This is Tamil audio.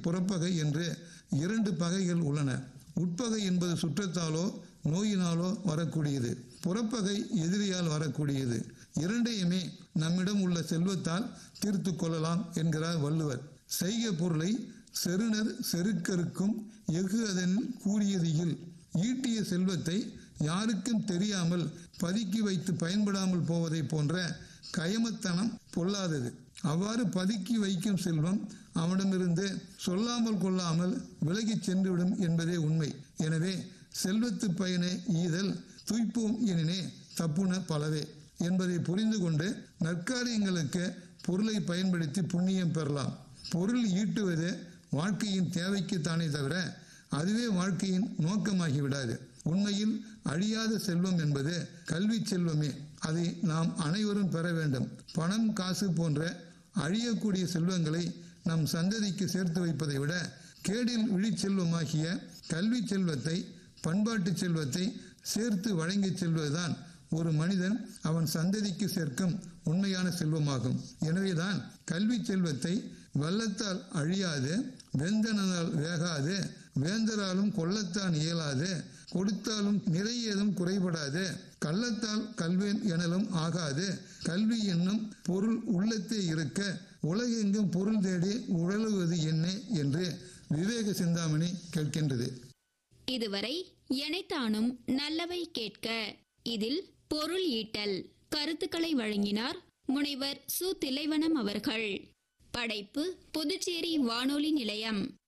புறப்பகை என்று இரண்டு பகைகள் உள்ளன உட்பகை என்பது சுற்றத்தாலோ நோயினாலோ வரக்கூடியது புறப்பகை எதிரியால் வரக்கூடியது இரண்டையுமே நம்மிடம் உள்ள செல்வத்தால் தீர்த்து கொள்ளலாம் என்கிறார் வள்ளுவர் செய்க பொருளை செருணர் செருக்கருக்கும் எஃகு அதனில் கூடியதில் ஈட்டிய செல்வத்தை யாருக்கும் தெரியாமல் பதுக்கி வைத்து பயன்படாமல் போவதை போன்ற கயமத்தனம் பொல்லாதது அவ்வாறு பதுக்கி வைக்கும் செல்வம் அவனிடமிருந்து சொல்லாமல் கொள்ளாமல் விலகிச் சென்றுவிடும் என்பதே உண்மை எனவே செல்வத்து பயனை ஈதல் துய்ப்போம் எனினே தப்புன பலவே என்பதை புரிந்து கொண்டு நற்காரியங்களுக்கு பொருளை பயன்படுத்தி புண்ணியம் பெறலாம் பொருள் ஈட்டுவது வாழ்க்கையின் தேவைக்குத்தானே தவிர அதுவே வாழ்க்கையின் நோக்கமாகி விடாது உண்மையில் அழியாத செல்வம் என்பது கல்வி செல்வமே அதை நாம் அனைவரும் பெற வேண்டும் பணம் காசு போன்ற அழியக்கூடிய செல்வங்களை நம் சந்ததிக்கு சேர்த்து வைப்பதை விட கேடில் விழிச் செல்வமாகிய கல்வி செல்வத்தை பண்பாட்டு செல்வத்தை சேர்த்து வழங்கி செல்வதுதான் ஒரு மனிதன் அவன் சந்ததிக்கு சேர்க்கும் உண்மையான செல்வமாகும் எனவேதான் கல்வி செல்வத்தை வெள்ளத்தால் அழியாது வெந்தனால் வேகாது வேந்தராலும் கொல்லத்தான் இயலாது கொடுத்தாலும் நிறை ஏதும் குறைபடாது கள்ளத்தால் கல்வேன் எனலும் ஆகாது கல்வி என்னும் பொருள் உள்ளத்தே இருக்க உலகெங்கும் பொருள் தேடி உழலுவது என்ன என்று விவேக சிந்தாமணி கேட்கின்றது இதுவரை எனைத்தானும் நல்லவை கேட்க இதில் பொருள் ஈட்டல் கருத்துக்களை வழங்கினார் முனைவர் சு திலைவனம் அவர்கள் படைப்பு புதுச்சேரி வானொலி நிலையம்